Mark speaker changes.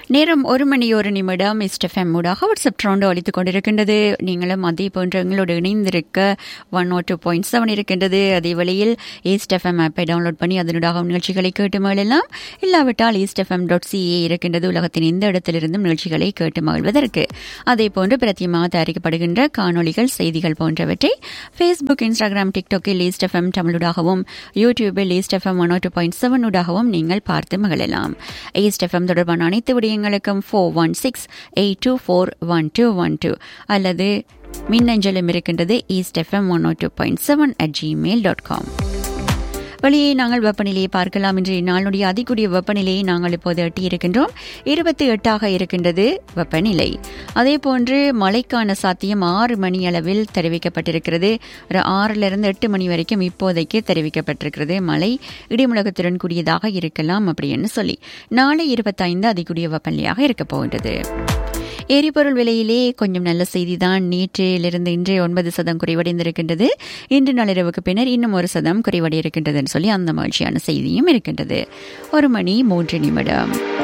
Speaker 1: நேரம் ஒரு மணி ஒரு நிமிடம் இஸ்டெஃப்எம் ஊடாக வாட்ஸ்அப் ட்ரவுண்டு அளித்துக் கொண்டிருக்கின்றது நீங்களும் அதே போன்ற எங்களோடு இணைந்திருக்க one O two point seven இருக்கின்றது அதே வழியில் ஈஸ்டெஃப்எம் ஆப்பை டவுன்லோட் பண்ணி அதனூடாக நிகழ்ச்சிகளை கேட்டு மகிழலாம் இல்லாவிட்டால் ஈஸ்டெஃப்எம் டாட் சிஏ இருக்கின்றது உலகத்தின் எந்த இடத்திலிருந்தும் நிகழ்ச்சிகளை கேட்டு மகிழ்வதற்கு அதே போன்று பிரத்தியமாக தயாரிக்கப்படுகின்ற காணொளிகள் செய்திகள் போன்றவற்றை ஃபேஸ்புக் இன்ஸ்டாகிராம் டிக்டாக்கில் ஈஸ்டெஃப்எம் தமிழூடாகவும் யூடியூபில் East FM one O two point seven ஊடாகவும் நீங்கள் பார்த்து மகிழலாம் ஈஸ்டெஃப்எம் தொடர்பான அனைத்து விடயங்களுக்கும் four one six eight two four one two one two அல்லது மின்னஞ்சலும் இருக்கின்றது East FM one O two point seven at Gmail dot com வெளியே நாங்கள் வெப்பநிலையை பார்க்கலாம் இன்றைய நாளுடைய அதிகூடிய வெப்பநிலையை நாங்கள் இப்போது எட்டியிருக்கின்றோம் இருபத்தி எட்டாக இருக்கின்றது வெப்பநிலை அதே போன்று மழைக்கான சாத்தியம் ஆறு மணி அளவில் தெரிவிக்கப்பட்டிருக்கிறது ஒரு ஆறிலிருந்து எட்டு மணி வரைக்கும் இப்போதைக்கு தெரிவிக்கப்பட்டிருக்கிறது மழை இடிமுழகத்துடன் கூடியதாக இருக்கலாம் அப்படின்னு சொல்லி நாளை இருபத்தைந்து அதிகூடிய வெப்பநிலையாக இருக்கப் போகின்றது எரிபொருள் விலையிலே கொஞ்சம் நல்ல செய்திதான் நேற்றிலிருந்து இன்றே ஒன்பது சதம் குறைவடைந்திருக்கின்றது இன்று நள்ளிரவுக்கு பின்னர் இன்னும் ஒரு சதம் குறைவடை இருக்கின்றதுன்னு சொல்லி அந்த மகிழ்ச்சியான செய்தியும் இருக்கின்றது ஒரு மணி மூன்று நிமிடம்